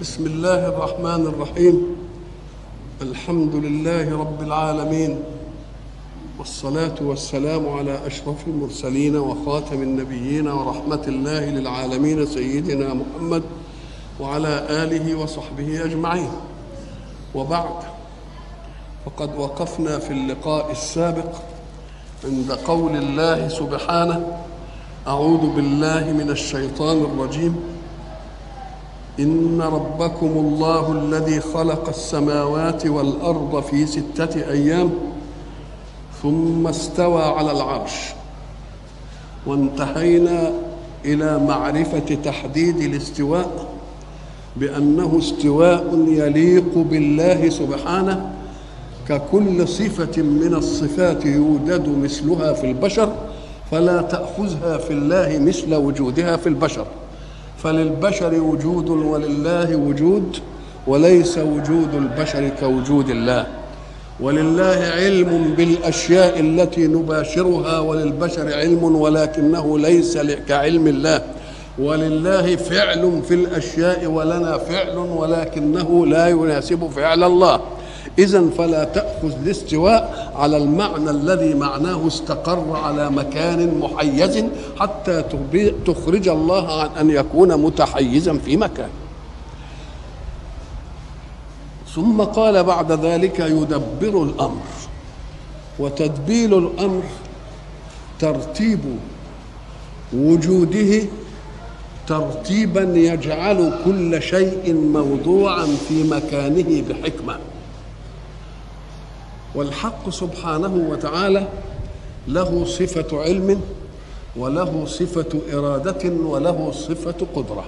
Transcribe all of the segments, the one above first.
بسم الله الرحمن الرحيم الحمد لله رب العالمين والصلاة والسلام على أشرف المرسلين وخاتم النبيين ورحمة الله للعالمين سيدنا محمد وعلى آله وصحبه أجمعين وبعد فقد وقفنا في اللقاء السابق عند قول الله سبحانه أعوذ بالله من الشيطان الرجيم إن ربكم الله الذي خلق السماوات والأرض في ستة أيام ثم استوى على العرش وانتهينا إلى معرفة تحديد الاستواء بأنه استواء يليق بالله سبحانه ككل صفة من الصفات يوجد مثلها في البشر فلا تأخذها في الله مثل وجودها في البشر فللبشر وجود ولله وجود وليس وجود البشر كوجود الله ولله علم بالاشياء التي نباشرها وللبشر علم ولكنه ليس كعلم الله ولله فعل في الاشياء ولنا فعل ولكنه لا يناسب فعل الله اذا فلا تاخذ الاستواء على المعنى الذي معناه استقر على مكان محيز حتى تخرج الله عن ان يكون متحيزا في مكان ثم قال بعد ذلك يدبر الامر وتدبير الامر ترتيب وجوده ترتيبا يجعل كل شيء موضوعا في مكانه بحكمه والحق سبحانه وتعالى له صفه علم وله صفه اراده وله صفه قدره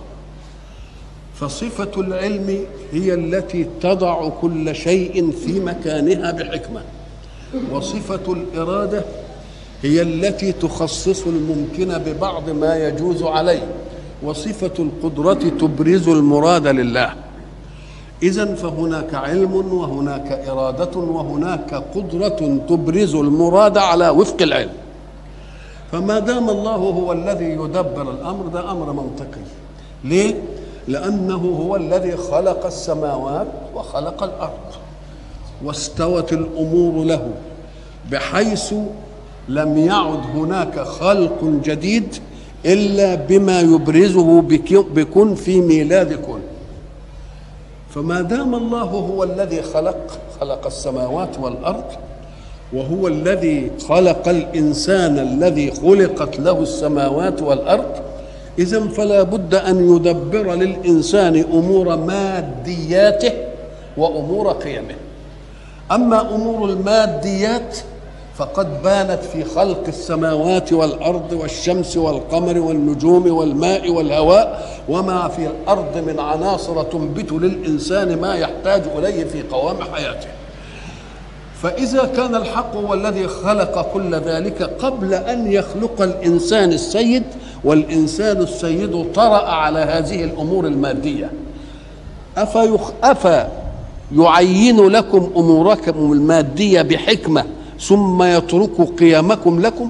فصفه العلم هي التي تضع كل شيء في مكانها بحكمه وصفه الاراده هي التي تخصص الممكن ببعض ما يجوز عليه وصفه القدره تبرز المراد لله اذا فهناك علم وهناك اراده وهناك قدره تبرز المراد على وفق العلم فما دام الله هو الذي يدبر الامر ده امر منطقي ليه لانه هو الذي خلق السماوات وخلق الارض واستوت الامور له بحيث لم يعد هناك خلق جديد الا بما يبرزه بكن في ميلاد كن فما دام الله هو الذي خلق خلق السماوات والارض وهو الذي خلق الانسان الذي خلقت له السماوات والارض اذا فلا بد ان يدبر للانسان امور مادياته وامور قيمه اما امور الماديات فقد بانت في خلق السماوات والارض والشمس والقمر والنجوم والماء والهواء وما في الارض من عناصر تنبت للانسان ما يحتاج اليه في قوام حياته فاذا كان الحق هو الذي خلق كل ذلك قبل ان يخلق الانسان السيد والانسان السيد طرا على هذه الامور الماديه افيخ افا يعين لكم اموركم الماديه بحكمه ثم يترك قيمكم لكم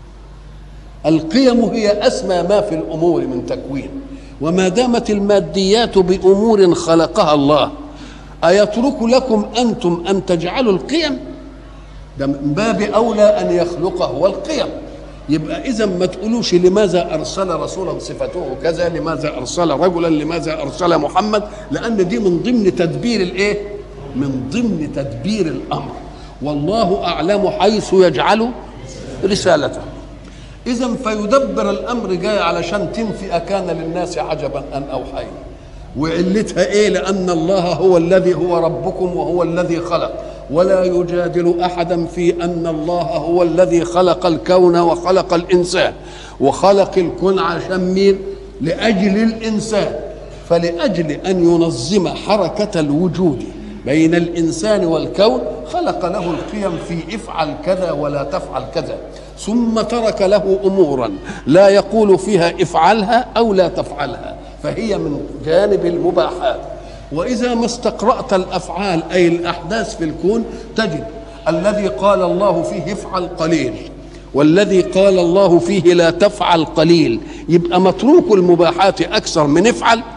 القيم هي اسمى ما في الامور من تكوين وما دامت الماديات بامور خلقها الله ايترك لكم انتم ان تجعلوا القيم ده من باب اولى ان يخلق هو القيم يبقى اذا ما تقولوش لماذا ارسل رسولا صفته كذا لماذا ارسل رجلا لماذا ارسل محمد لان دي من ضمن تدبير الايه من ضمن تدبير الامر والله اعلم حيث يجعل رسالته اذا فيدبر الامر جاي علشان تنفي اكان للناس عجبا ان اوحينا وعلتها ايه لان الله هو الذي هو ربكم وهو الذي خلق ولا يجادل احدا في ان الله هو الذي خلق الكون وخلق الانسان وخلق الكون عشان مين لاجل الانسان فلاجل ان ينظم حركه الوجود بين الانسان والكون خلق له القيم في افعل كذا ولا تفعل كذا ثم ترك له امورا لا يقول فيها افعلها او لا تفعلها فهي من جانب المباحات واذا ما استقرات الافعال اي الاحداث في الكون تجد الذي قال الله فيه افعل قليل والذي قال الله فيه لا تفعل قليل يبقى متروك المباحات اكثر من افعل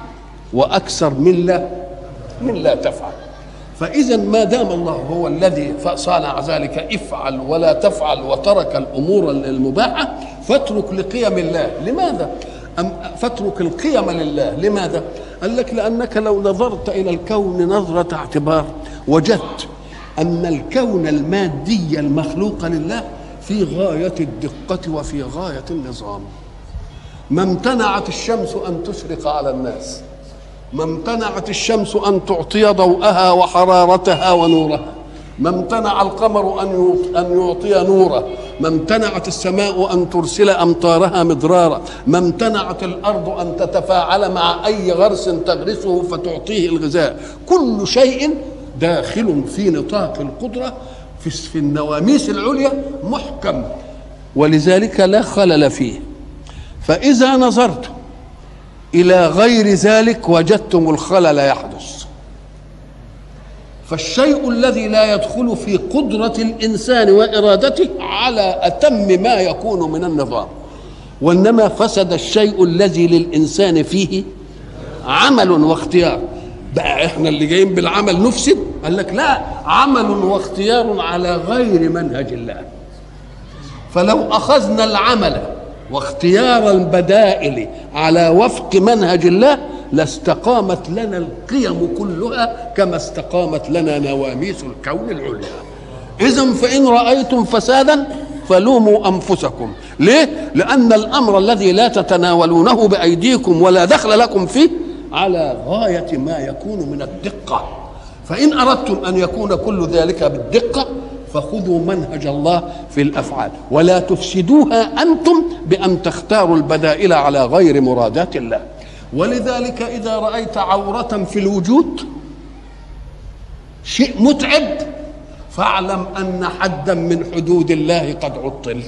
واكثر من لا من لا تفعل فاذا ما دام الله هو الذي صانع ذلك افعل ولا تفعل وترك الامور المباحه فاترك لقيم الله لماذا أم فاترك القيم لله لماذا قال لك لانك لو نظرت الى الكون نظره اعتبار وجدت ان الكون المادي المخلوق لله في غايه الدقه وفي غايه النظام ما امتنعت الشمس ان تشرق على الناس ما امتنعت الشمس ان تعطي ضوءها وحرارتها ونورها ما امتنع القمر ان ان يعطي نوره ما امتنعت السماء ان ترسل امطارها مدرارا ما امتنعت الارض ان تتفاعل مع اي غرس تغرسه فتعطيه الغذاء كل شيء داخل في نطاق القدره في في النواميس العليا محكم ولذلك لا خلل فيه فاذا نظرت الى غير ذلك وجدتم الخلل يحدث فالشيء الذي لا يدخل في قدرة الإنسان وإرادته على أتم ما يكون من النظام وإنما فسد الشيء الذي للإنسان فيه عمل واختيار بقى احنا اللي جايين بالعمل نفسد قال لك لا عمل واختيار على غير منهج الله فلو أخذنا العمل واختيار البدائل على وفق منهج الله لاستقامت لنا القيم كلها كما استقامت لنا نواميس الكون العليا اذا فان رايتم فسادا فلوموا انفسكم ليه لان الامر الذي لا تتناولونه بايديكم ولا دخل لكم فيه على غايه ما يكون من الدقه فان اردتم ان يكون كل ذلك بالدقه فخذوا منهج الله في الافعال ولا تفسدوها انتم بان تختاروا البدائل على غير مرادات الله ولذلك اذا رايت عوره في الوجود شيء متعب فاعلم ان حدا من حدود الله قد عطل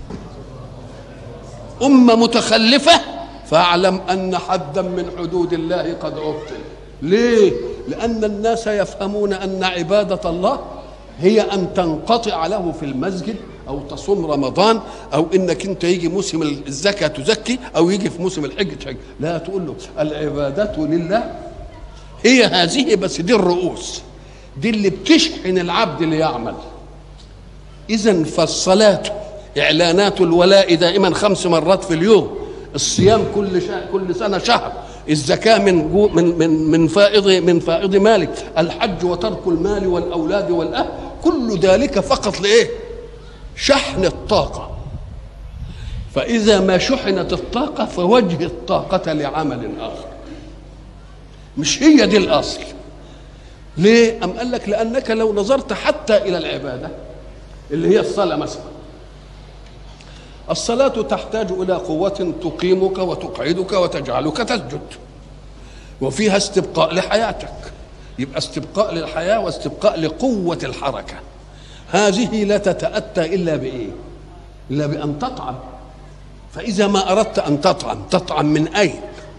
امه متخلفه فاعلم ان حدا من حدود الله قد عطل ليه لان الناس يفهمون ان عباده الله هي ان تنقطع له في المسجد او تصوم رمضان او انك انت يجي موسم الزكاه تزكي او يجي في موسم الحج تحج لا تقول له العباده لله هي هذه بس دي الرؤوس دي اللي بتشحن العبد ليعمل اذا فالصلاه اعلانات الولاء دائما خمس مرات في اليوم الصيام كل شهر كل سنه شهر الزكاة من جو من من من فائض من فائض مالك، الحج وترك المال والأولاد والأهل، كل ذلك فقط لإيه؟ شحن الطاقة. فإذا ما شحنت الطاقة فوجه الطاقة لعمل آخر. مش هي دي الأصل. ليه؟ أم قال لك لأنك لو نظرت حتى إلى العبادة اللي هي الصلاة مثلا الصلاة تحتاج إلى قوة تقيمك وتقعدك وتجعلك تسجد وفيها استبقاء لحياتك يبقى استبقاء للحياة واستبقاء لقوة الحركة هذه لا تتأتى إلا بإيه إلا بأن تطعم فإذا ما أردت أن تطعم تطعم من أين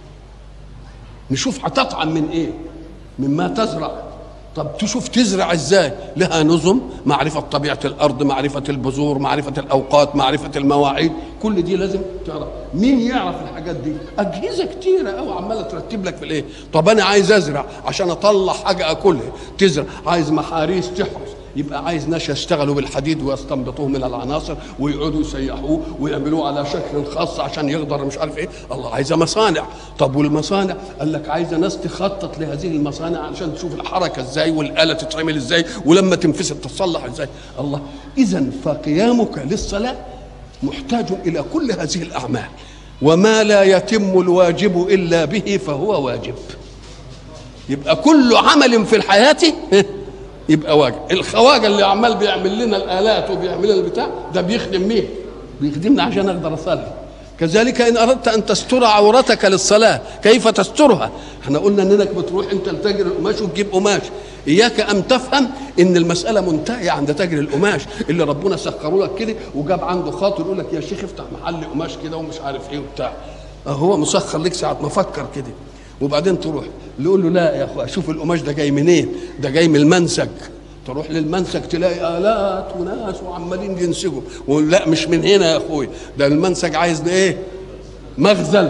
نشوف هتطعم من إيه مما تزرع طب تشوف تزرع ازاي لها نظم معرفة طبيعة الأرض معرفة البذور معرفة الأوقات معرفة المواعيد كل دي لازم تعرف مين يعرف الحاجات دي أجهزة كتيرة أوي عمالة ترتب لك في الإيه طب أنا عايز أزرع عشان أطلع حاجة أكلها تزرع عايز محاريس تحرس يبقى عايز ناس يشتغلوا بالحديد ويستنبطوه من العناصر ويقعدوا يسيحوه ويعملوه على شكل خاص عشان يقدر مش عارف ايه الله عايزه مصانع طب والمصانع قال لك عايزه ناس تخطط لهذه المصانع عشان تشوف الحركه ازاي والاله تتعمل ازاي ولما تنفسد تصلح ازاي الله اذا فقيامك للصلاه محتاج الى كل هذه الاعمال وما لا يتم الواجب الا به فهو واجب يبقى كل عمل في الحياه يبقى واجب الخواجه اللي عمال بيعمل لنا الالات وبيعمل لنا البتاع ده بيخدم مين بيخدمنا عشان اقدر اصلي كذلك ان اردت ان تستر عورتك للصلاه كيف تسترها احنا قلنا انك بتروح انت لتاجر القماش وتجيب قماش اياك ان تفهم ان المساله منتهيه عند تاجر القماش اللي ربنا سخره لك كده وجاب عنده خاطر يقول لك يا شيخ افتح محل قماش كده ومش عارف ايه وبتاع هو مسخر لك ساعه ما فكر كده وبعدين تروح يقول له لا يا اخويا شوف القماش ده جاي منين ده جاي من المنسج تروح للمنسج تلاقي الات وناس وعمالين ينسجوا ولا مش من هنا يا اخويا ده المنسج عايز ايه مخزن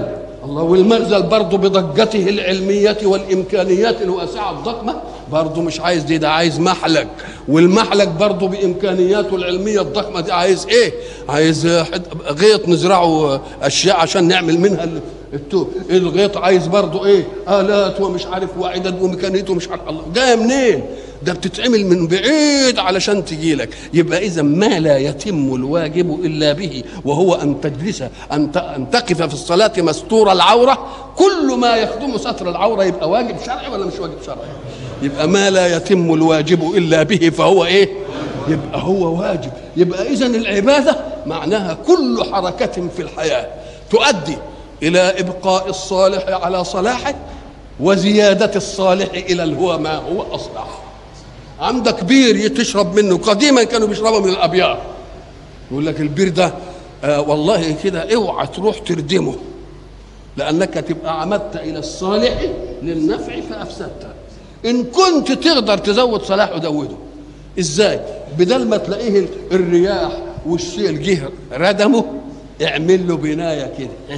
الله والمغزل برضه بضجته العلمية والإمكانيات الواسعة الضخمة برضه مش عايز دي ده عايز محلك والمحلك برضه بإمكانياته العلمية الضخمة دي عايز إيه؟ عايز غيط نزرعه أشياء عشان نعمل منها التو الغيط عايز برضه إيه؟ آلات ومش عارف وعدد وميكانيته ومش عارف الله جاية منين؟ ده بتتعمل من بعيد علشان تجي لك يبقى اذا ما لا يتم الواجب الا به وهو ان تجلس ان ان تقف في الصلاه مستور العوره كل ما يخدم ستر العوره يبقى واجب شرعي ولا مش واجب شرعي يبقى ما لا يتم الواجب الا به فهو ايه يبقى هو واجب يبقى اذا العباده معناها كل حركه في الحياه تؤدي الى ابقاء الصالح على صلاحه وزياده الصالح الى هو ما هو اصلح عندك بير تشرب منه قديما كانوا بيشربوا من الابيار يقول لك البير ده آه والله كده اوعى تروح تردمه لانك تبقى عمدت الى الصالح للنفع فافسدته ان كنت تقدر تزود صلاحه زوده ازاي بدل ما تلاقيه الرياح والسيل جه ردمه اعمل له بنايه كده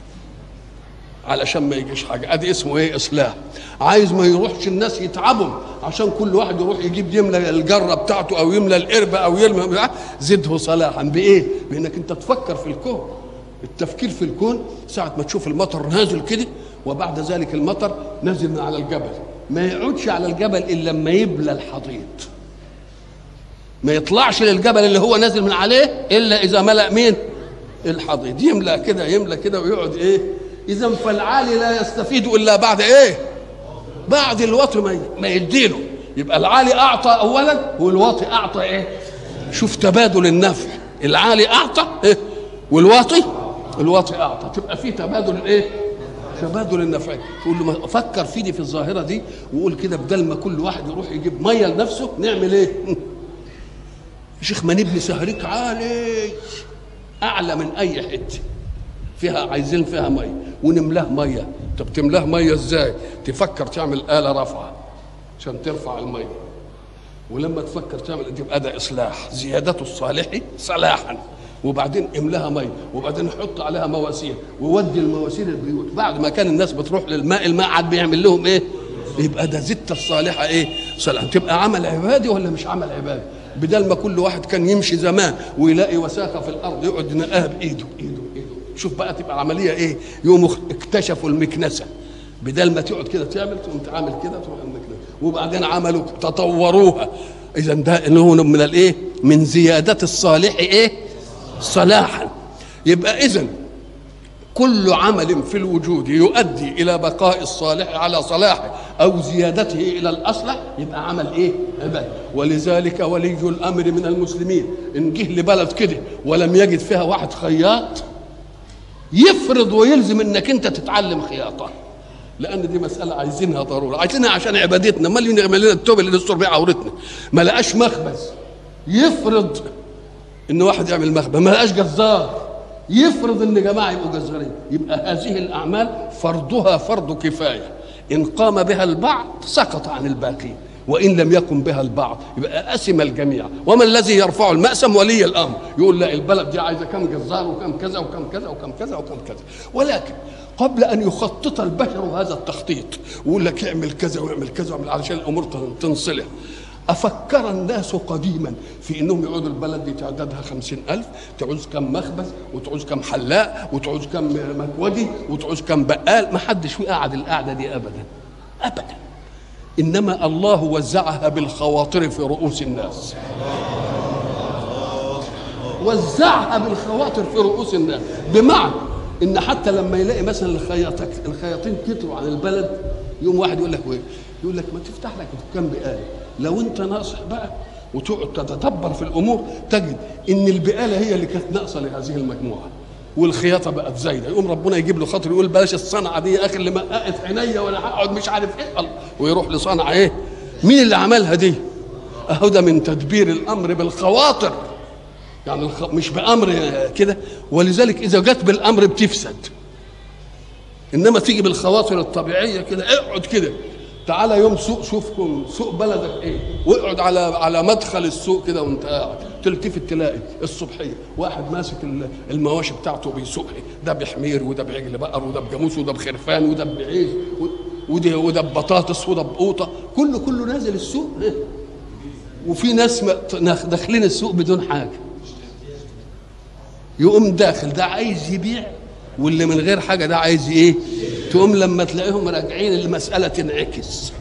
علشان ما يجيش حاجه ادي اسمه ايه اصلاح عايز ما يروحش الناس يتعبوا عشان كل واحد يروح يجيب يملى الجره بتاعته او يملى القربه او يملى زده صلاحا بايه بانك انت تفكر في الكون التفكير في الكون ساعة ما تشوف المطر نازل كده وبعد ذلك المطر نازل من على الجبل ما يقعدش على الجبل إلا لما يبلى الحضيض ما يطلعش للجبل اللي هو نازل من عليه إلا إذا ملأ مين الحضيض يملأ كده يملأ كده ويقعد إيه اذا فالعالي لا يستفيد الا بعد ايه بعد الوطي ما ما يديله يبقى العالي اعطى اولا والواطي اعطى ايه شوف تبادل النفع العالي اعطى إيه؟ والواطي الواطي اعطى تبقى في تبادل الايه تبادل النفع تقول له فكر في دي في الظاهره دي وقول كده بدل ما كل واحد يروح يجيب ميه لنفسه نعمل ايه يا شيخ ما نبني سهريك عالي اعلى من اي حته فيها عايزين فيها ميه ونملاه ميه طب تملاه ميه ازاي تفكر تعمل آلة رفعة عشان ترفع الميه ولما تفكر تعمل تبقى ده اصلاح زيادة الصالح صلاحا وبعدين املاها ميه وبعدين حط عليها مواسير وودي المواسير البيوت بعد ما كان الناس بتروح للماء الماء عاد بيعمل لهم ايه يبقى ده زدت الصالحة ايه صلاح تبقى عمل عبادي ولا مش عمل عبادي بدل ما كل واحد كان يمشي زمان ويلاقي وساخه في الارض يقعد ينقاها بايده بايده شوف بقى تبقى العمليه ايه يوم اكتشفوا المكنسه بدل ما تقعد كده تعمل تقوم تعمل كده تروح المكنسه وبعدين عملوا تطوروها اذا ده انه من الايه من زياده الصالح ايه صلاحا يبقى اذا كل عمل في الوجود يؤدي الى بقاء الصالح على صلاحه او زيادته الى الاصلح يبقى عمل ايه عباده ولذلك ولي الامر من المسلمين ان جه لبلد كده ولم يجد فيها واحد خياط يفرض ويلزم انك انت تتعلم خياطه لان دي مساله عايزينها ضروره عايزينها عشان عبادتنا امال يعمل لنا التوب اللي نستر بيه عورتنا ما لقاش مخبز يفرض ان واحد يعمل مخبز ما لقاش جزار يفرض ان جماعه يبقوا جزارين يبقى هذه الاعمال فرضها فرض كفايه ان قام بها البعض سقط عن الباقين وان لم يقم بها البعض يبقى اسم الجميع وما الذي يرفع المأسم ولي الامر يقول لا البلد دي عايزه كم جزار وكم كذا وكم كذا وكم كذا وكم كذا ولكن قبل ان يخطط البشر هذا التخطيط ويقول لك اعمل كذا واعمل كذا واعمل علشان الامور تنصلح أفكر الناس قديما في أنهم يقعدوا البلد دي تعدادها خمسين ألف تعوز كم مخبز وتعوز كم حلاق وتعوز كم مكودي وتعوز كم بقال ما حدش في قعد القعدة دي أبدا أبدا إنما الله وزعها بالخواطر في رؤوس الناس وزعها بالخواطر في رؤوس الناس بمعنى ان حتى لما يلاقي مثلا الخياطين الخياطين كتروا عن البلد يوم واحد يقول لك ايه يقول لك ما تفتح لك دكان بقاله لو انت ناصح بقى وتقعد تتدبر في الامور تجد ان البقاله هي اللي كانت ناقصه لهذه المجموعه والخياطه بقت زايده يقوم ربنا يجيب له خاطر يقول بلاش الصنعه دي يا اخي اللي مققت عينيا ولا هقعد مش عارف ايه الله ويروح لصنعه ايه مين اللي عملها دي اهو ده من تدبير الامر بالخواطر يعني الخ... مش بامر كده ولذلك اذا جت بالامر بتفسد انما تيجي بالخواطر الطبيعيه كده اقعد كده تعالى يوم سوق شوفكم سوق بلدك ايه واقعد على على مدخل السوق كده وانت قاعد تلتفت تلاقي الصبحيه واحد ماسك المواشي بتاعته بيسوقها ده بحمير وده بعجل بقر وده بجاموس وده بخرفان وده بعيش وده وده ببطاطس وده بقوطه كله كله نازل السوق وفي ناس داخلين السوق بدون حاجه يقوم داخل ده عايز يبيع واللي من غير حاجه ده عايز ايه تقوم لما تلاقيهم راجعين المساله تنعكس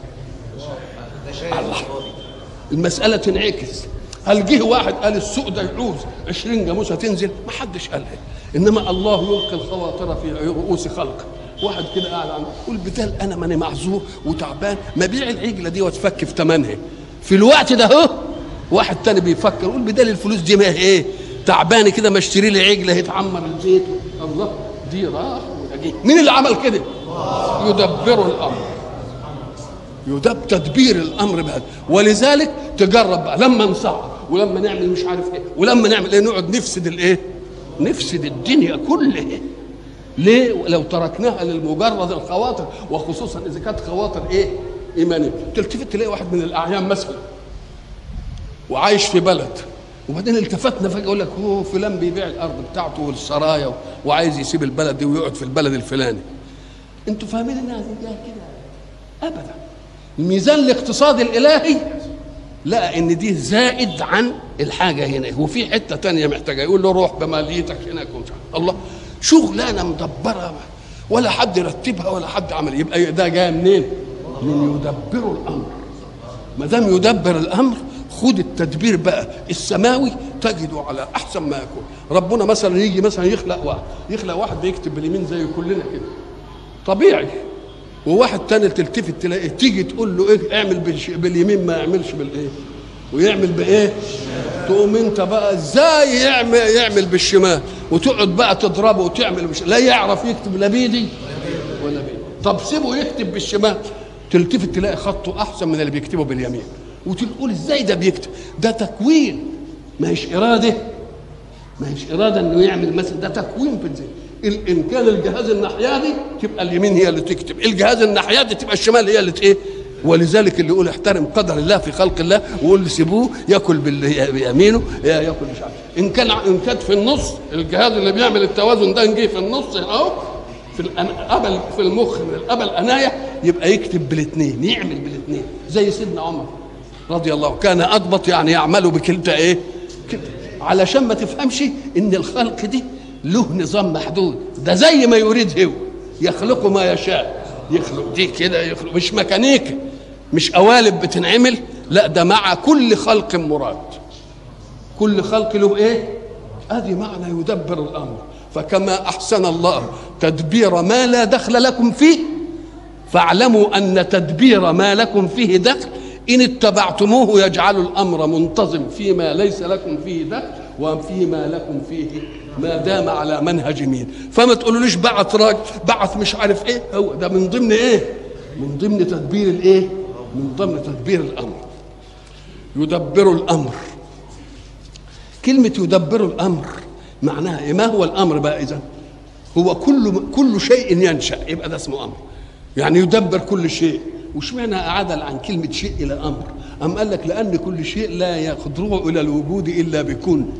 الله المساله تنعكس هل جه واحد قال السوق ده يعوز 20 جاموسه تنزل ما حدش قالها انما الله يلقي الخواطر في رؤوس خلقه واحد كده قاعد عنده يقول بدال انا ماني معذور وتعبان ما بيع العجله دي واتفك في ثمنها في الوقت ده اهو واحد تاني بيفكر يقول بدال الفلوس دي ما هي ايه تعبان كده ما اشتري لي عجله يتعمر الزيت الله دي راح مين اللي عمل كده يدبر الامر يدب تدبير الامر بهذا ولذلك تجرب بقى لما نصعب ولما نعمل مش عارف ايه ولما نعمل ايه نقعد نفسد الايه نفسد الدنيا كلها ليه لو تركناها للمجرد الخواطر وخصوصا اذا كانت خواطر ايه ايمانيه تلتفت تلاقي واحد من الاعيان مثلا وعايش في بلد وبعدين التفتنا فجاه يقول لك هو فلان بيبيع الارض بتاعته والسرايا وعايز يسيب البلد دي ويقعد في البلد الفلاني انتوا فاهمين انها هتجيها كده ابدا الميزان الاقتصادي الالهي لقى ان دي زائد عن الحاجه هنا وفي حته تانية محتاجه يقول له روح بماليتك هناك الله شغلانه مدبره ولا حد رتبها ولا حد عمل يبقى ده جاي منين؟ من يدبر الامر ما دام يدبر الامر خد التدبير بقى السماوي تجده على احسن ما يكون ربنا مثلا يجي مثلا يخلق واحد يخلق واحد بيكتب باليمين زي كلنا كده طبيعي وواحد تاني تلتفت تلاقيه تيجي تقول له ايه اعمل باليمين ما يعملش بالايه ويعمل بايه تقوم انت بقى ازاي يعمل يعمل بالشمال وتقعد بقى تضربه وتعمل مش لا يعرف يكتب لا بيدي ولا بيدي طب سيبه يكتب بالشمال تلتفت تلاقي خطه احسن من اللي بيكتبه باليمين وتقول ازاي ده بيكتب ده تكوين ما هيش اراده ما هيش اراده انه يعمل مثلا ده تكوين في الذهن ان كان الجهاز الناحيه دي تبقى اليمين هي اللي تكتب الجهاز الناحيه دي تبقى الشمال هي اللي ايه ولذلك اللي يقول احترم قدر الله في خلق الله ويقول سيبوه ياكل بيمينه ياكل مش عارف ان كان ان كانت في النص الجهاز اللي بيعمل التوازن ده نجي في النص اهو في القبل في المخ من القبل انايا يبقى يكتب بالاثنين يعمل بالاثنين زي سيدنا عمر رضي الله كان اضبط يعني يعمل بكلتا ايه كده علشان ما تفهمش ان الخلق دي له نظام محدود ده زي ما يريد هو يخلق ما يشاء يخلق دي كده يخلق مش ميكانيكا مش قوالب بتنعمل لا ده مع كل خلق مراد كل خلق له ايه ادي معنى يدبر الامر فكما احسن الله تدبير ما لا دخل لكم فيه فاعلموا ان تدبير ما لكم فيه دخل ان اتبعتموه يجعل الامر منتظم فيما ليس لكم فيه دخل وفيما لكم فيه ما دام على منهج مين فما تقولوليش بعت راجل بعت مش عارف ايه هو ده من ضمن ايه من ضمن تدبير الايه من ضمن تدبير الامر يدبر الامر كلمة يدبر الأمر معناها إيه؟ ما هو الأمر بقى إذا؟ هو كل كل شيء ينشأ يبقى ده اسمه أمر. يعني يدبر كل شيء، وش معنى أعدل عن كلمة شيء إلى أمر؟ أم قال لك لأن كل شيء لا يخضره إلى الوجود إلا بكون.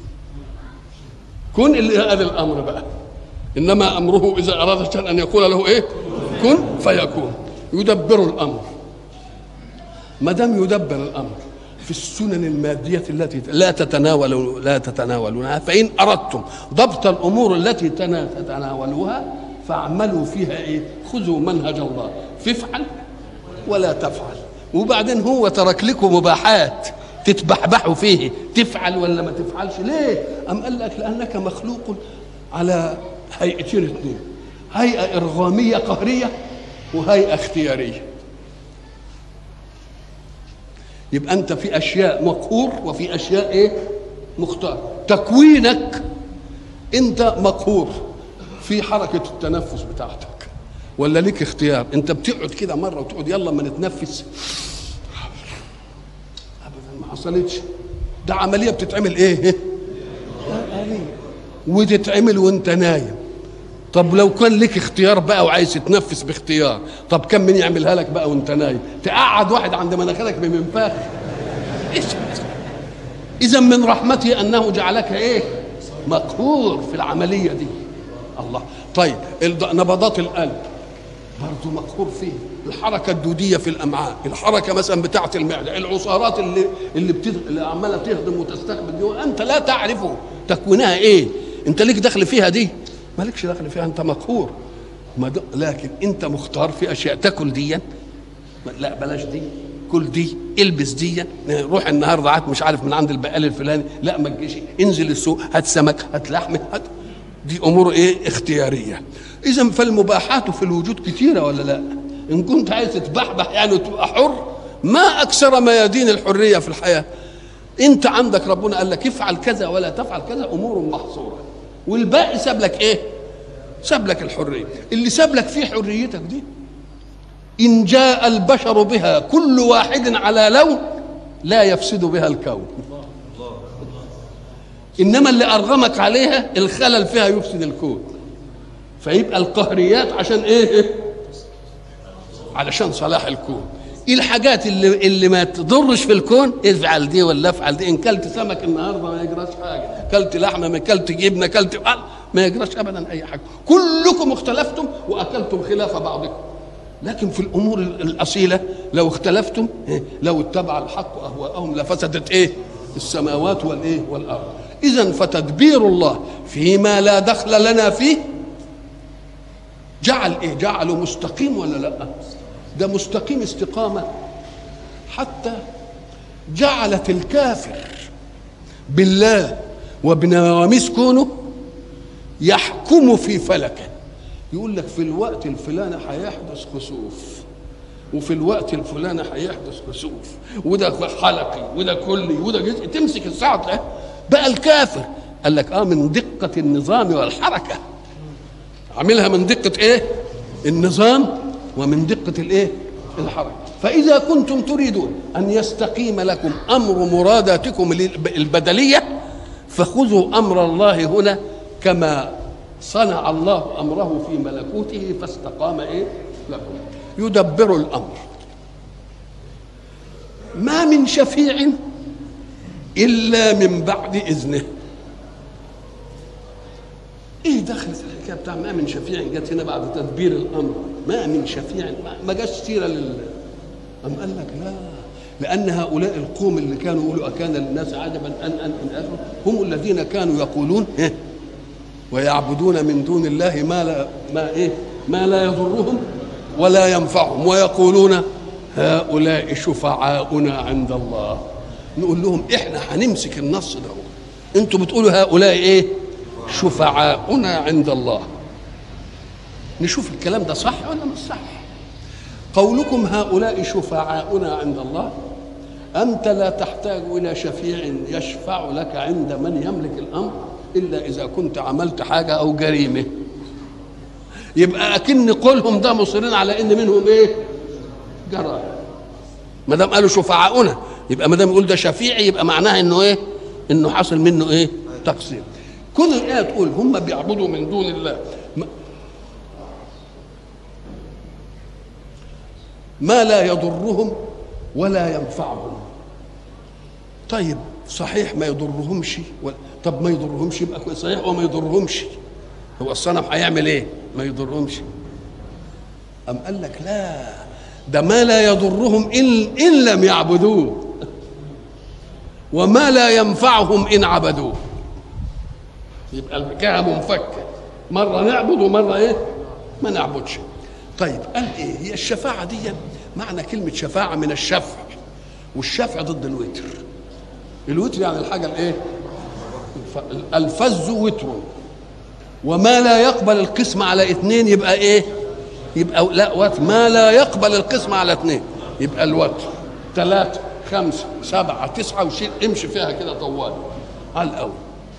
كن اللي قال الأمر بقى. إنما أمره إذا أراد شيئا أن يقول له إيه؟ كن فيكون. يدبر الأمر. ما دام يدبر الأمر في السنن المادية التي لا تتناول لا تتناولونها فإن أردتم ضبط الأمور التي تتناولوها فاعملوا فيها إيه؟ خذوا منهج الله فافعل ولا تفعل وبعدين هو ترك لكم مباحات تتبحبحوا فيه تفعل ولا ما تفعلش ليه؟ أم قال لك لأنك مخلوق على هيئتين اثنين هيئة إرغامية قهرية وهيئة اختيارية يبقى انت في اشياء مقهور وفي اشياء ايه مختار تكوينك انت مقهور في حركه التنفس بتاعتك ولا ليك اختيار انت بتقعد كده مره وتقعد يلا ما نتنفس ابدا ما حصلتش ده عمليه بتتعمل ايه ودي تتعمل وانت نايم طب لو كان لك اختيار بقى وعايز تتنفس باختيار طب كم من يعملها لك بقى وانت نايم تقعد واحد عند مناخيرك بمنفاخ ايش اذا من رحمته انه جعلك ايه مقهور في العمليه دي الله طيب نبضات القلب برضه مقهور فيه الحركه الدوديه في الامعاء الحركه مثلا بتاعه المعده العصارات اللي اللي, بتد... اللي عماله تهضم وتستقبل دي وانت لا تعرفه تكوينها ايه انت ليك دخل فيها دي مالكش دخل فيها انت مقهور لكن انت مختار في اشياء تاكل دي لا بلاش دي كل دي البس دي روح النهارده عاد مش عارف من عند البقال الفلاني لا ما تجيش انزل السوق هات سمك هات لحمه هات دي امور ايه اختياريه اذا فالمباحات في الوجود كثيره ولا لا ان كنت عايز تتبحبح يعني وتبقى حر ما اكثر ميادين الحريه في الحياه انت عندك ربنا قال لك افعل كذا ولا تفعل كذا امور محصوره والباقي ساب لك ايه ساب لك الحريه اللي ساب لك فيه حريتك دي ان جاء البشر بها كل واحد على لون لا يفسد بها الكون انما اللي ارغمك عليها الخلل فيها يفسد الكون فيبقى القهريات عشان ايه علشان صلاح الكون ايه الحاجات اللي اللي ما تضرش في الكون افعل دي ولا افعل دي ان كلت سمك النهارده ما يجراش حاجه كلت لحمه ما كلت جبنه كلت ما يجراش ابدا اي حاجه كلكم اختلفتم واكلتم خلاف بعضكم لكن في الامور الاصيله لو اختلفتم لو اتبع الحق اهواءهم لفسدت ايه السماوات والايه والارض اذا فتدبير الله فيما لا دخل لنا فيه جعل ايه جعله مستقيم ولا لا ده مستقيم استقامه حتى جعلت الكافر بالله وبنواميس كونه يحكم في فلكه يقول لك في الوقت الفلاني هيحدث خسوف وفي الوقت الفلاني هيحدث خسوف وده حلقي وده كلي وده جزء تمسك الساعه تلاقي بقى الكافر قال لك اه من دقه النظام والحركه عاملها من دقه ايه النظام ومن دقه الايه الحركه فاذا كنتم تريدون ان يستقيم لكم امر مراداتكم البدليه فخذوا امر الله هنا كما صنع الله امره في ملكوته فاستقام ايه لكم يدبر الامر ما من شفيع الا من بعد اذنه ايه دخلت الحكايه بتاع ما من شفيع جت هنا بعد تدبير الامر ما من شفيع ما جاش سيره لل أم قال لك لا لأن هؤلاء القوم اللي كانوا يقولوا أكان للناس عجبا أن أن أن هم الذين كانوا يقولون إيه ويعبدون من دون الله ما لا ما ايه ما لا يضرهم ولا ينفعهم ويقولون هؤلاء شفعاؤنا عند الله نقول لهم احنا هنمسك النص ده انتوا بتقولوا هؤلاء ايه شفعاؤنا عند الله نشوف الكلام ده صح ولا مش صح قولكم هؤلاء شفعاؤنا عند الله انت لا تحتاج الى شفيع يشفع لك عند من يملك الامر الا اذا كنت عملت حاجه او جريمه يبقى اكن قولهم ده مصرين على ان منهم ايه جرائم ما دام قالوا شفعاؤنا يبقى ما دام يقول ده شفيعي يبقى معناها انه ايه انه حصل منه ايه تقصير كل الايه تقول هم بيعبدوا من دون الله ما لا يضرهم ولا ينفعهم طيب صحيح ما يضرهمش طب ما يضرهمش يبقى صحيح وما يضرهمش هو الصنم هيعمل ايه ما يضرهمش أم قال لك لا ده ما لا يضرهم إن, إن لم يعبدوه وما لا ينفعهم إن عبدوه يبقى الحكاية منفكة مرة نعبد ومرة إيه ما نعبدش طيب قال إيه هي الشفاعة دي معنى كلمة شفاعة من الشفع والشفع ضد الوتر الوتر يعني الحاجة الإيه الفز وتر وما لا يقبل القسم على اثنين يبقى ايه يبقى لا وتر ما لا يقبل القسم على اثنين يبقى الوتر ثلاثة خمسة سبعة تسعة وشيل امشي فيها كده طوال على الأول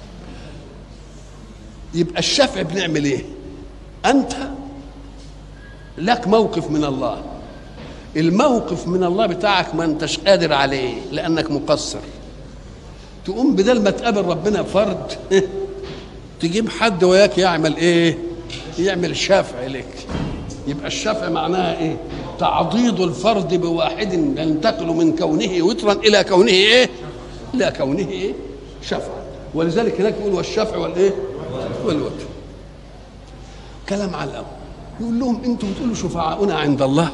يبقى الشفع بنعمل ايه أنت لك موقف من الله الموقف من الله بتاعك ما انتش قادر عليه لأنك مقصر تقوم بدل ما تقابل ربنا فرد تجيب حد وياك يعمل ايه يعمل شافع لك يبقى الشفع معناها ايه تعضيد الفرد بواحد ينتقل من كونه وترا الى كونه ايه الى كونه ايه شفع ولذلك هناك يقول والشفع والايه والوتر كلام على الأول يقول لهم انتم بتقولوا شفعاؤنا عند الله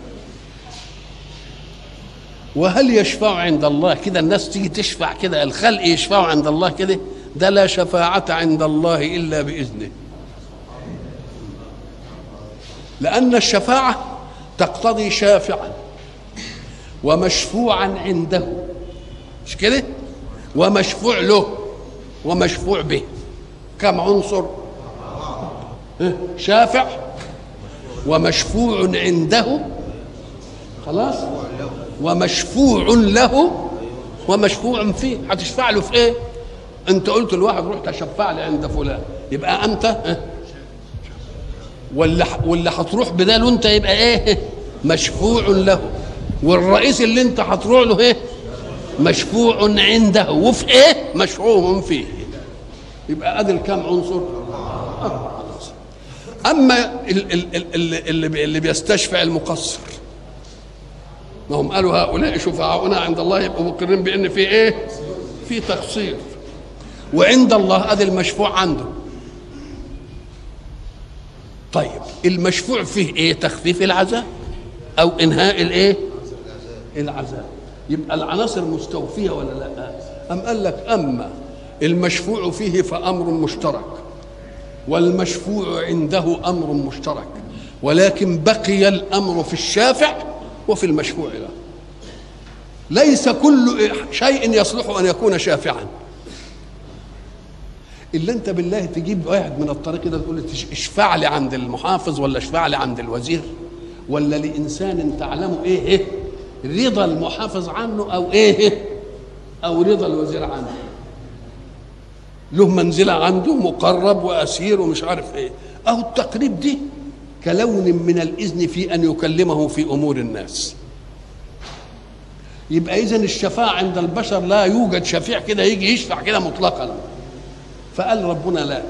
وهل يشفع عند الله كده الناس تيجي تشفع كده الخلق يشفعوا عند الله كده ده لا شفاعة عند الله إلا بإذنه لأن الشفاعة تقتضي شافعا ومشفوعا عنده مش كده ومشفوع له ومشفوع به كم عنصر شافع ومشفوع عنده خلاص ومشفوع له ومشفوع فيه هتشفع له في ايه انت قلت لواحد روح تشفع لي عند فلان يبقى انت واللي واللي هتروح بداله انت يبقى ايه مشفوع له والرئيس اللي انت هتروح له ايه مشفوع عنده وفي ايه مشفوع فيه يبقى ادي الكام عنصر اربع عناصر اما اللي اللي بيستشفع المقصر ما هم قالوا هؤلاء شفعاؤنا عند الله يبقوا مقرين بان في ايه في تقصير وعند الله ادي المشفوع عنده طيب المشفوع فيه ايه تخفيف العذاب او انهاء الايه العذاب يبقى العناصر مستوفيه ولا لا ام قال لك اما المشفوع فيه فامر مشترك والمشفوع عنده امر مشترك ولكن بقي الامر في الشافع وفي المشفوع له ليس كل شيء يصلح ان يكون شافعا الا انت بالله تجيب واحد من الطريق ده تقول اشفع لي عند المحافظ ولا اشفع لي عند الوزير ولا لانسان تعلم ايه ايه رضا المحافظ عنه او ايه او رضا الوزير عنه له منزله عنده مقرب واسير ومش عارف ايه اهو التقريب دي كلون من الاذن في ان يكلمه في امور الناس يبقى اذا الشفاعه عند البشر لا يوجد شفيع كده يجي يشفع كده مطلقا فقال ربنا لا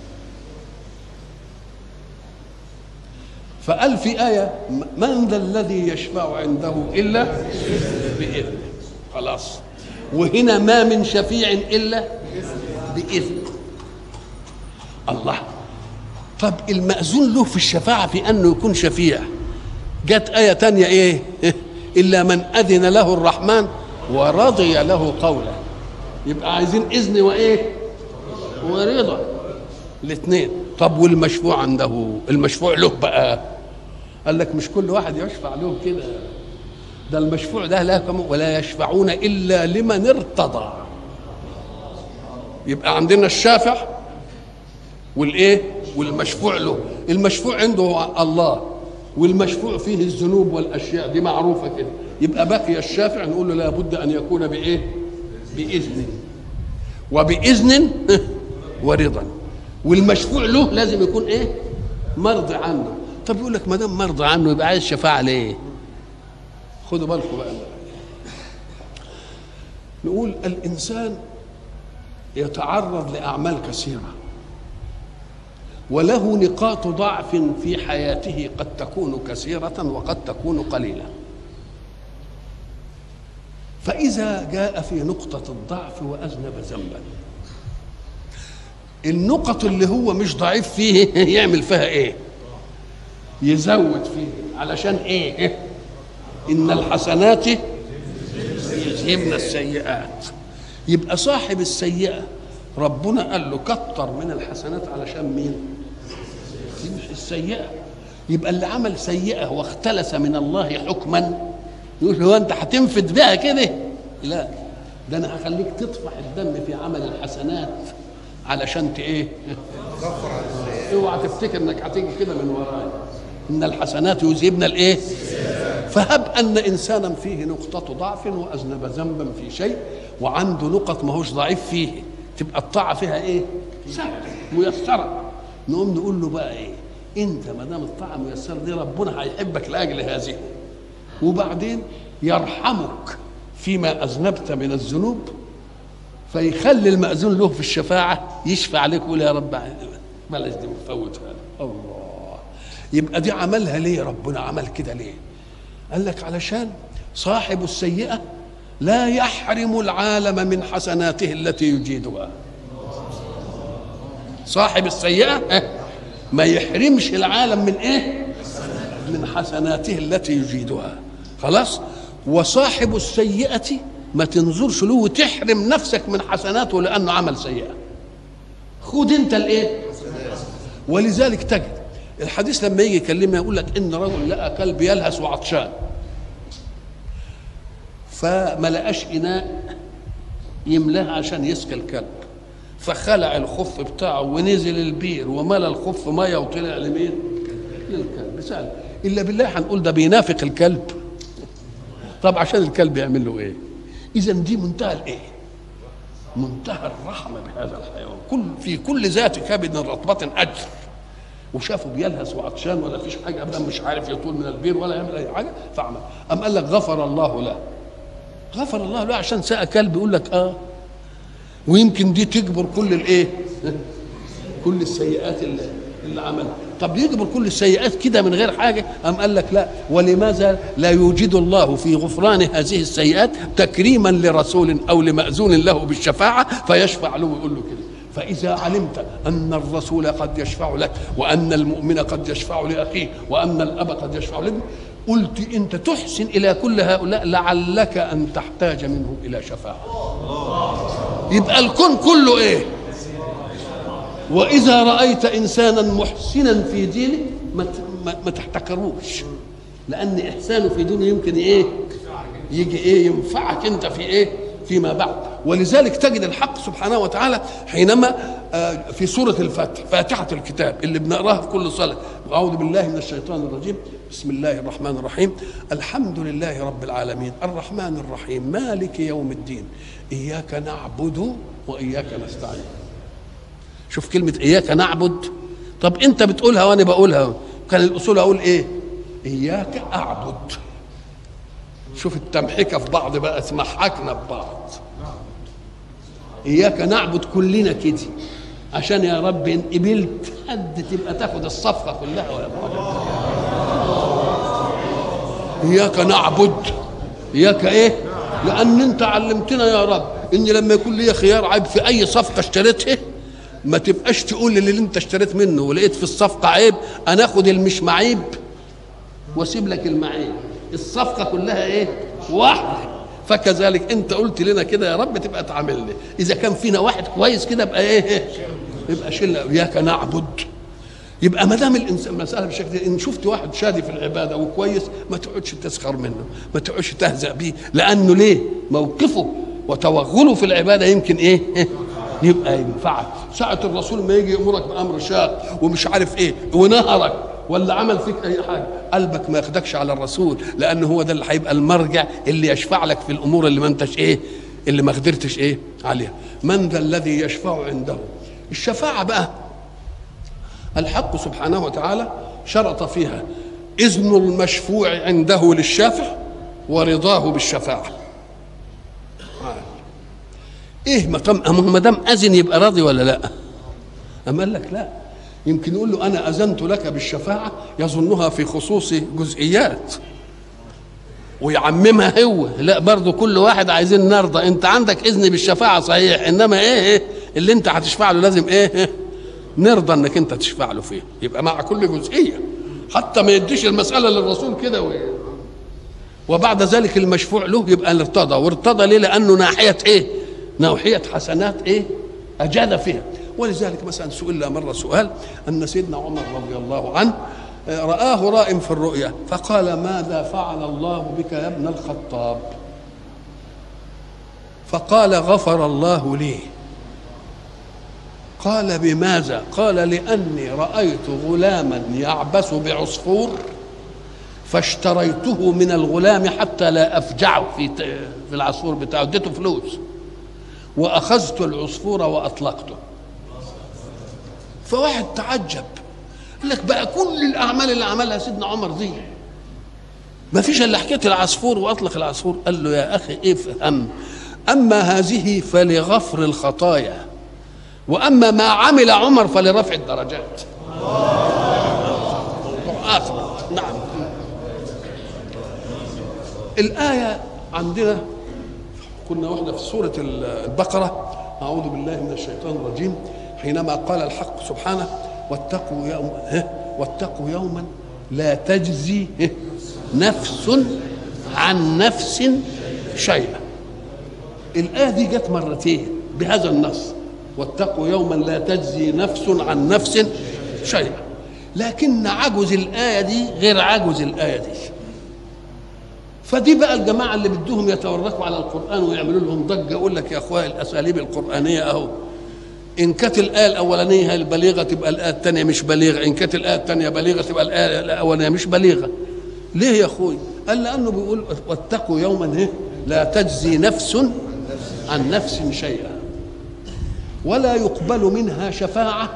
فقال في آية من ذا الذي يشفع عنده إلا بإذنه خلاص وهنا ما من شفيع إلا بإذنه الله طب المأذون له في الشفاعة في أنه يكون شفيع جت آية تانية إيه إلا من أذن له الرحمن ورضي له قولا يبقى عايزين إذن وإيه ورضا الاثنين طب والمشفوع عنده المشفوع له بقى قال لك مش كل واحد يشفع له كده ده المشفوع ده لا ولا يشفعون الا لمن ارتضى يبقى عندنا الشافع والايه والمشفوع له المشفوع عنده الله والمشفوع فيه الذنوب والاشياء دي معروفه كده يبقى بقي الشافع نقول له لابد ان يكون بايه باذن وباذن ورضا والمشفوع له لازم يكون ايه مرضي عنه طب يقول لك ما دام مرضى عنه يبقى عايز شفاعه ليه خدوا بالكم بقى نقول الانسان يتعرض لاعمال كثيره وله نقاط ضعف في حياته قد تكون كثيره وقد تكون قليله فاذا جاء في نقطه الضعف واذنب ذنبا النقط اللي هو مش ضعيف فيه يعمل فيها ايه يزود فيه علشان ايه ان الحسنات يذهبن السيئات يبقى صاحب السيئه ربنا قال له كتر من الحسنات علشان مين يمحي السيئه يبقى اللي عمل سيئه واختلس من الله حكما يقول هو انت هتنفد بها كده لا ده انا هخليك تطفح الدم في عمل الحسنات علشان ت ايه اوعى تفتكر انك هتيجي كده من ورايا ان الحسنات يذهبن الايه فهب ان انسانا فيه نقطه ضعف واذنب ذنبا في شيء وعنده نقط ما هوش ضعيف فيه تبقى الطاعه فيها ايه سهله ميسره نقوم نقول له بقى ايه انت ما دام الطاعه ميسره دي ربنا هيحبك لاجل هذه وبعدين يرحمك فيما اذنبت من الذنوب فيخلي المأذون له في الشفاعة يشفع عليك ويقول يا رب بلاش دي مفوتها الله يبقى دي عملها ليه ربنا عمل كده ليه قال لك علشان صاحب السيئة لا يحرم العالم من حسناته التي يجيدها صاحب السيئة ما يحرمش العالم من ايه من حسناته التي يجيدها خلاص وصاحب السيئة ما تنظرش له وتحرم نفسك من حسناته لأنه عمل سيئة خد انت الايه ولذلك تجد الحديث لما يجي يكلمنا يقول لك ان رجل لقى كلب يلهث وعطشان فما لقاش اناء يملاه عشان يسقي الكلب فخلع الخف بتاعه ونزل البير وملى الخف ميه وطلع لمين؟ للكلب سهل الا بالله هنقول ده بينافق الكلب طب عشان الكلب يعمل له ايه؟ اذا دي منتهى الايه؟ منتهى الرحمه بهذا الحيوان كل في كل ذات كبد رطبه اجر وشافه بيلهث وعطشان ولا فيش حاجه ابدا مش عارف يطول من البير ولا يعمل اي حاجه فعمل ام قال لك غفر الله له غفر الله له عشان ساء كلب يقول لك اه ويمكن دي تجبر كل الايه كل السيئات اللي, اللي عملها طب يجبر كل السيئات كده من غير حاجه ام قال لك لا ولماذا لا يوجد الله في غفران هذه السيئات تكريما لرسول او لمأذون له بالشفاعه فيشفع له ويقول له كده فإذا علمت أن الرسول قد يشفع لك وأن المؤمن قد يشفع لأخيه وأن الأب قد يشفع لابنه قلت أنت تحسن إلى كل هؤلاء لعلك أن تحتاج منه إلى شفاعة يبقى الكون كله إيه وإذا رأيت إنسانا محسنا في دينه ما ما تحتكروش لأن إحسانه في دينه يمكن إيه يجي إيه ينفعك أنت في إيه فيما بعد ولذلك تجد الحق سبحانه وتعالى حينما في سورة الفتح فاتحة الكتاب اللي بنقراها في كل صلاة أعوذ بالله من الشيطان الرجيم بسم الله الرحمن الرحيم الحمد لله رب العالمين الرحمن الرحيم مالك يوم الدين إياك نعبد وإياك نستعين شوف كلمة إياك نعبد طب أنت بتقولها وأنا بقولها كان الأصول أقول إيه إياك أعبد شوف التمحكة في بعض بقى تمحكنا ببعض إياك نعبد كلنا كده عشان يا رب إن قبلت قد تبقى تاخد الصفقة كلها ولا إياك نعبد إياك إيه لأن أنت علمتنا يا رب إن لما يكون لي خيار عيب في أي صفقة اشتريتها ما تبقاش تقول للي انت اشتريت منه ولقيت في الصفقة عيب أنا آخد المش معيب واسيب لك المعيب الصفقة كلها إيه واحدة فكذلك انت قلت لنا كده يا رب تبقى تعاملني اذا كان فينا واحد كويس كده يبقى ايه يبقى شلنا اياك نعبد يبقى ما دام الانسان مساله بالشكل ان شفت واحد شادي في العباده وكويس ما تقعدش تسخر منه ما تقعدش تهزأ بيه لانه ليه موقفه وتوغله في العباده يمكن ايه يبقى ينفعك ساعة الرسول ما يجي يأمرك بأمر شاق ومش عارف ايه ونهرك ولا عمل فيك اي حاجه قلبك ما ياخدكش على الرسول لان هو ده اللي هيبقى المرجع اللي يشفع لك في الامور اللي ما انتش ايه اللي ما قدرتش ايه عليها من ذا الذي يشفع عنده الشفاعه بقى الحق سبحانه وتعالى شرط فيها اذن المشفوع عنده للشافع ورضاه بالشفاعه ايه ما دام اذن يبقى راضي ولا لا أم قال لك لا يمكن يقول له انا اذنت لك بالشفاعه يظنها في خصوص جزئيات ويعممها هو لا برضه كل واحد عايزين نرضى انت عندك اذن بالشفاعه صحيح انما ايه, إيه اللي انت هتشفع له لازم ايه, إيه نرضى انك انت تشفع له فيه يبقى مع كل جزئيه حتى ما يديش المساله للرسول كده و... وبعد ذلك المشفوع له يبقى ارتضى وارتضى ليه لانه ناحيه ايه ناحيه حسنات ايه اجاد فيها ولذلك مثلا سئل مرة سؤال أن سيدنا عمر رضي الله عنه رآه رائم في الرؤيا فقال ماذا فعل الله بك يا ابن الخطاب فقال غفر الله لي قال بماذا قال لأني رأيت غلاما يعبث بعصفور فاشتريته من الغلام حتى لا أفجعه في في العصفور بتاعه اديته فلوس وأخذت العصفور وأطلقته فواحد تعجب قال لك بقى كل الاعمال اللي عملها سيدنا عمر دي ما فيش الا حكايه العصفور واطلق العصفور قال له يا اخي افهم اما هذه فلغفر الخطايا واما ما عمل عمر فلرفع الدرجات آخر نعم الآية عندنا كنا واحنا في سورة البقرة أعوذ بالله من الشيطان الرجيم حينما قال الحق سبحانه واتقوا يوم واتقوا يوما لا تجزي نفس عن نفس شيئا الآية دي جت مرتين بهذا النص واتقوا يوما لا تجزي نفس عن نفس شيئا لكن عجز الآية دي غير عجز الآية دي فدي بقى الجماعة اللي بدهم يتوركوا على القرآن ويعملوا لهم ضجة يقول لك يا أخويا الأساليب القرآنية أهو إن كانت الآية الأولانية البليغة تبقى الآية الثانية مش بليغة إن كانت الآية الثانية بليغة تبقى الآية الأولانية مش بليغة ليه يا أخوي قال لأنه بيقول واتقوا يوما إيه لا تجزي نفس عن نفس شيئا ولا يقبل منها شفاعة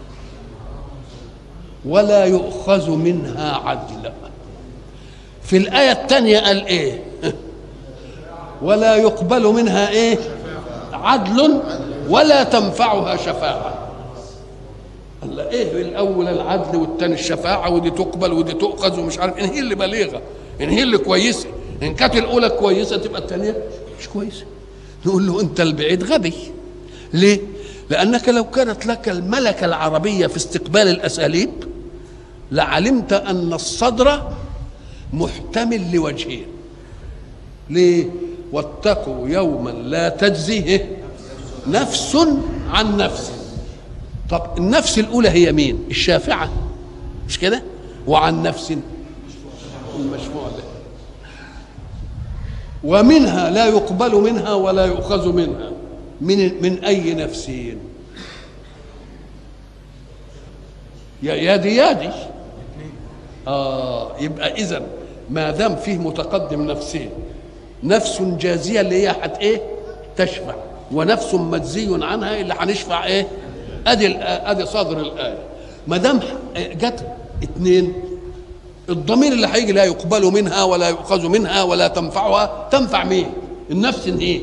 ولا يؤخذ منها عدل في الآية الثانية قال إيه ولا يقبل منها إيه عدل ولا تنفعها شفاعة قال إيه الأول العدل والثاني الشفاعة ودي تقبل ودي تؤخذ ومش عارف إن هي اللي بليغة إن هي اللي كويسة إن كانت الأولى كويسة تبقى الثانية مش كويسة نقول له أنت البعيد غبي ليه؟ لأنك لو كانت لك الملكة العربية في استقبال الأساليب لعلمت أن الصدر محتمل لوجهين ليه واتقوا يوما لا تجزي نفس عن نفس طب النفس الاولى هي مين الشافعه مش كده وعن نفس المشفوع به ومنها لا يقبل منها ولا يؤخذ منها من من اي نفسين يا يا دي يا دي اه يبقى اذا ما دام فيه متقدم نفسين نفس جازيه اللي هي حت ايه تشفع ونفس مجزي عنها اللي هنشفع ايه ادي ادي صدر الايه ما دام جت اثنين الضمير اللي هيجي لا يقبل منها ولا يؤخذ منها ولا تنفعها تنفع مين النفس ايه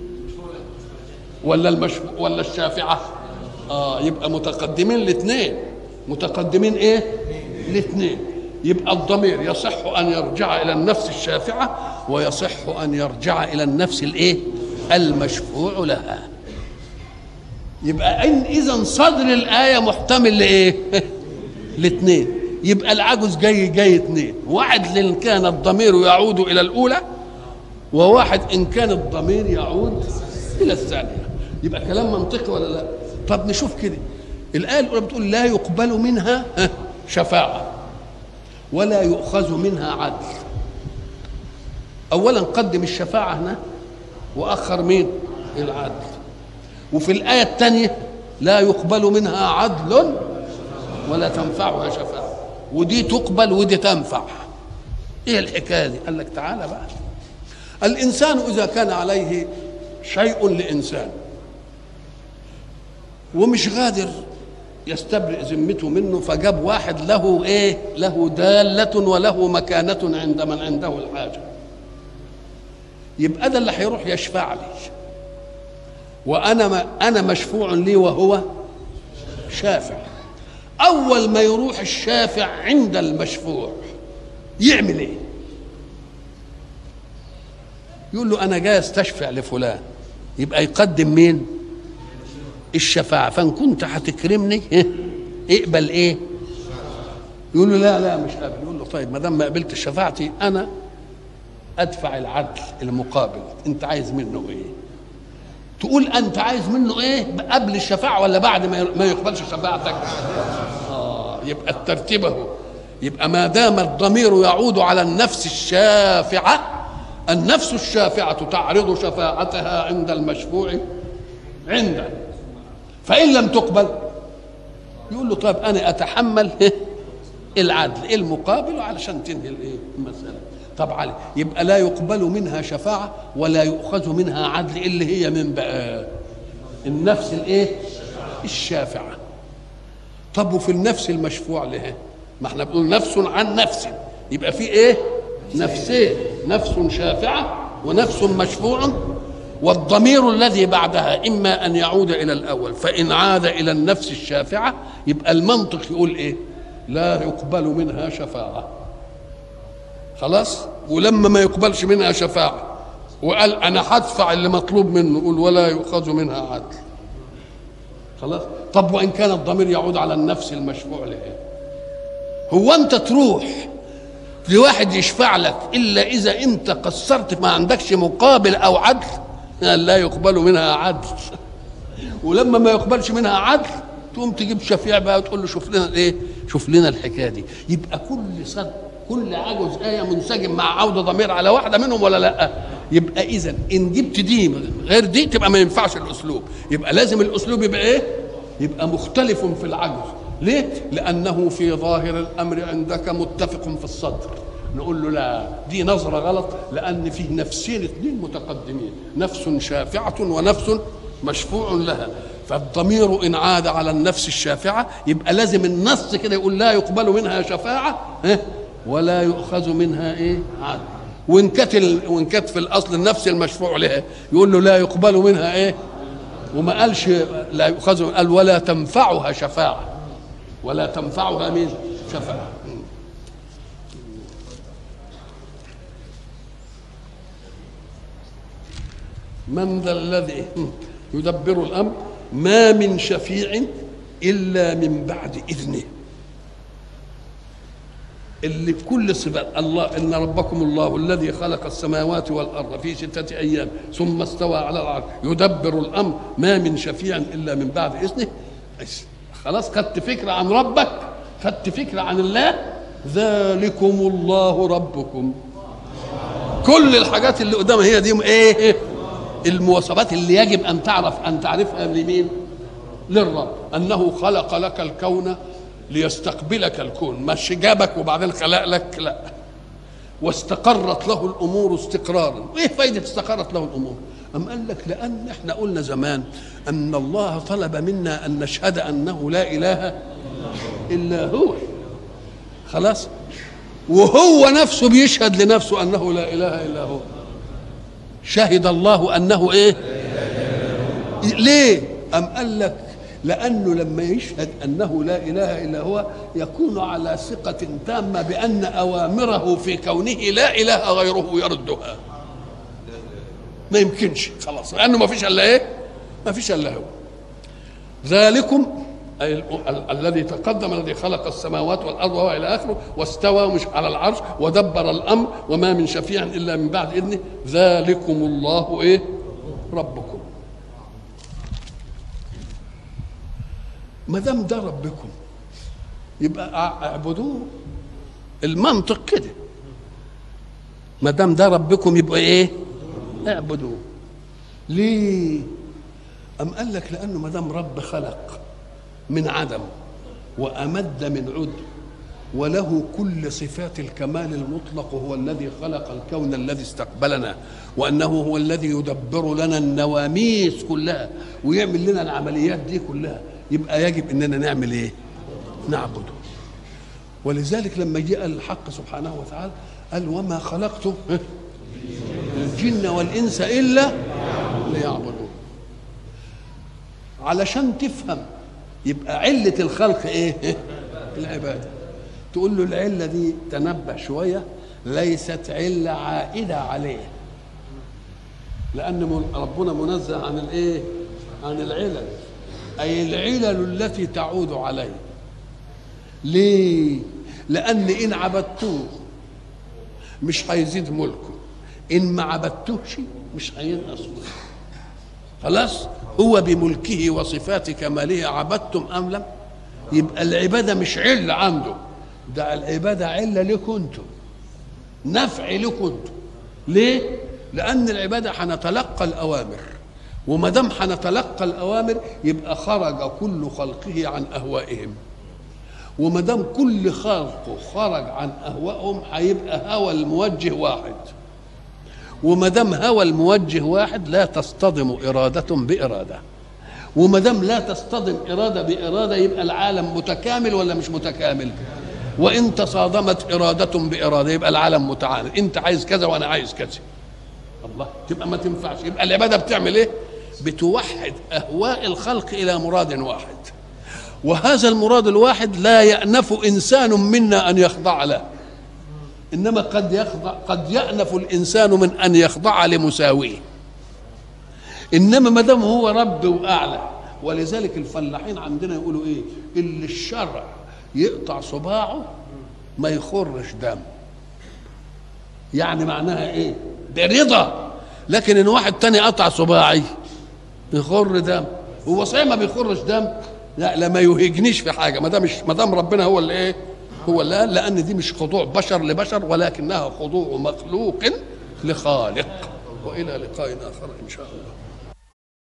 ولا المشفوع ولا الشافعه اه يبقى متقدمين الاثنين متقدمين ايه الاثنين يبقى الضمير يصح ان يرجع الى النفس الشافعه ويصح ان يرجع الى النفس الايه المشفوع لها يبقى ان اذا صدر الايه محتمل لايه الاثنين يبقى العجز جاي جاي اثنين واحد ان كان الضمير يعود الى الاولى وواحد ان كان الضمير يعود الى الثانيه يبقى كلام منطقي ولا لا طب نشوف كده الايه الاولى بتقول لا يقبل منها شفاعه ولا يؤخذ منها عدل اولا قدم الشفاعه هنا واخر مين العدل وفي الايه الثانيه لا يقبل منها عدل ولا تنفعها شفاعه ودي تقبل ودي تنفع ايه الحكايه دي قال لك تعالى بقى الانسان اذا كان عليه شيء لانسان ومش قادر يستبرئ ذمته منه فجاب واحد له ايه له دالة وله مكانة عند من عنده الحاجة يبقى ده اللي هيروح يشفع لي وانا ما انا مشفوع لي وهو شافع اول ما يروح الشافع عند المشفوع يعمل ايه يقول له انا جاي استشفع لفلان يبقى يقدم مين الشفاعة فإن كنت هتكرمني اقبل إيه؟ يقول له لا لا مش قابل يقول له طيب ما دام ما قبلت شفاعتي أنا أدفع العدل المقابل أنت عايز منه إيه؟ تقول أنت عايز منه إيه؟ قبل الشفاعة ولا بعد ما ما يقبلش شفاعتك؟ آه يبقى الترتيب أهو يبقى ما دام الضمير يعود على النفس الشافعة النفس الشافعة تعرض شفاعتها عند المشفوع عنده فإن لم تقبل يقول له طيب أنا أتحمل العدل المقابل علشان تنهي الايه المسألة طب علي يبقى لا يقبل منها شفاعة ولا يؤخذ منها عدل اللي هي من بقى النفس الايه الشافعة طب وفي النفس المشفوع لها ما احنا بنقول نفس عن نفس يبقى في ايه نفسين نفس شافعة ونفس مشفوع والضمير الذي بعدها اما ان يعود الى الاول فان عاد الى النفس الشافعه يبقى المنطق يقول ايه لا يقبل منها شفاعه خلاص ولما ما يقبلش منها شفاعه وقال انا هدفع اللي مطلوب منه يقول ولا يؤخذ منها عدل خلاص طب وان كان الضمير يعود على النفس المشفوع لها هو انت تروح لواحد يشفع لك الا اذا انت قصرت ما عندكش مقابل او عدل لا يقبل منها عدل ولما ما يقبلش منها عدل تقوم تجيب شفيع بقى وتقول له شوف لنا الايه شوف لنا الحكايه دي يبقى كل صد كل عجز ايه منسجم مع عوده ضمير على واحده منهم ولا لا يبقى اذا ان جبت دي غير دي تبقى ما ينفعش الاسلوب يبقى لازم الاسلوب يبقى ايه يبقى مختلف في العجز ليه لانه في ظاهر الامر عندك متفق في الصدر نقول له لا دي نظرة غلط لأن فيه نفسين اثنين متقدمين نفس شافعة ونفس مشفوع لها فالضمير إن عاد على النفس الشافعة يبقى لازم النص كده يقول لا يقبل منها شفاعة ولا يؤخذ منها إيه عدل وإن كانت وإن كانت في الأصل النفس المشفوع لها يقول له لا يقبل منها إيه وما قالش لا يؤخذ قال ولا تنفعها شفاعة ولا تنفعها مين شفاعة من ذا الذي يدبر الامر ما من شفيع الا من بعد اذنه اللي كل صفات الله ان ربكم الله الذي خلق السماوات والارض في سته ايام ثم استوى على العرش يدبر الامر ما من شفيع الا من بعد اذنه خلاص خدت فكره عن ربك خدت فكره عن الله ذلكم الله ربكم كل الحاجات اللي قدامها هي دي ايه المواصفات اللي يجب ان تعرف ان تعرفها لمين للرب انه خلق لك الكون ليستقبلك الكون مش جابك وبعدين خلق لك لا واستقرت له الامور استقرارا ايه فايده استقرت له الامور ام قال لك لان احنا قلنا زمان ان الله طلب منا ان نشهد انه لا اله الا هو خلاص وهو نفسه بيشهد لنفسه انه لا اله الا هو شهد الله انه ايه ليه ام قال لك لانه لما يشهد انه لا اله الا هو يكون على ثقه تامه بان اوامره في كونه لا اله غيره يردها ما يمكنش خلاص لانه ما فيش الا ايه ما فيش الا هو ذلكم أي ال- ال- الذي تقدم الذي خلق السماوات والارض وهو الى اخره واستوى مش على العرش ودبر الامر وما من شفيع الا من بعد اذنه ذلكم الله ايه ربكم ما دام ده ربكم يبقى أع- اعبدوه المنطق كده ما دام ده ربكم يبقى ايه اعبدوه ليه أم قال لك لأنه ما دام رب خلق من عدم وأمد من عد وله كل صفات الكمال المطلق هو الذي خلق الكون الذي استقبلنا وأنه هو الذي يدبر لنا النواميس كلها ويعمل لنا العمليات دي كلها يبقى يجب أننا نعمل إيه؟ نعبده ولذلك لما جاء الحق سبحانه وتعالى قال وما خلقت الجن والإنس إلا ليعبدون علشان تفهم يبقى علة الخلق ايه؟ العبادة تقول له العلة دي تنبه شوية ليست علة عائدة عليه لأن من- ربنا منزه عن الايه؟ عن العلل أي العلل التي تعود عليه ليه؟ لأن إن عبدتوه مش هيزيد ملكه إن ما عبدتوهش مش هينقص ملكه خلاص هو بملكه وصفات كماله عبدتم ام لم يبقى العباده مش عله عنده ده العباده عله لكم انتم نفع لكم انتم ليه لان العباده هنتلقى الاوامر وما دام هنتلقى الاوامر يبقى خرج كل خلقه عن اهوائهم وما دام كل خلقه خرج عن اهوائهم هيبقى هوى الموجه واحد وما دام هوى الموجه واحد لا تصطدم إرادة بإرادة وما دام لا تصطدم إرادة بإرادة يبقى العالم متكامل ولا مش متكامل وإن تصادمت إرادة بإرادة يبقى العالم متعاند أنت عايز كذا وأنا عايز كذا الله تبقى ما تنفعش يبقى العباده بتعمل ايه بتوحد اهواء الخلق الى مراد واحد وهذا المراد الواحد لا يأنف انسان منا ان يخضع له انما قد يخضع قد يأنف الانسان من ان يخضع لمساويه انما ما دام هو رب واعلى ولذلك الفلاحين عندنا يقولوا ايه اللي الشرع يقطع صباعه ما يخرش دم يعني معناها ايه ده رضا لكن ان واحد تاني قطع صباعي يخر دم هو صحيح ما بيخرش دم لا لا ما يهجنيش في حاجه ما دام مش ما دام ربنا هو اللي ايه هو اللي قال لان دي مش خضوع بشر لبشر ولكنها خضوع مخلوق لخالق والى لقاء اخر ان شاء الله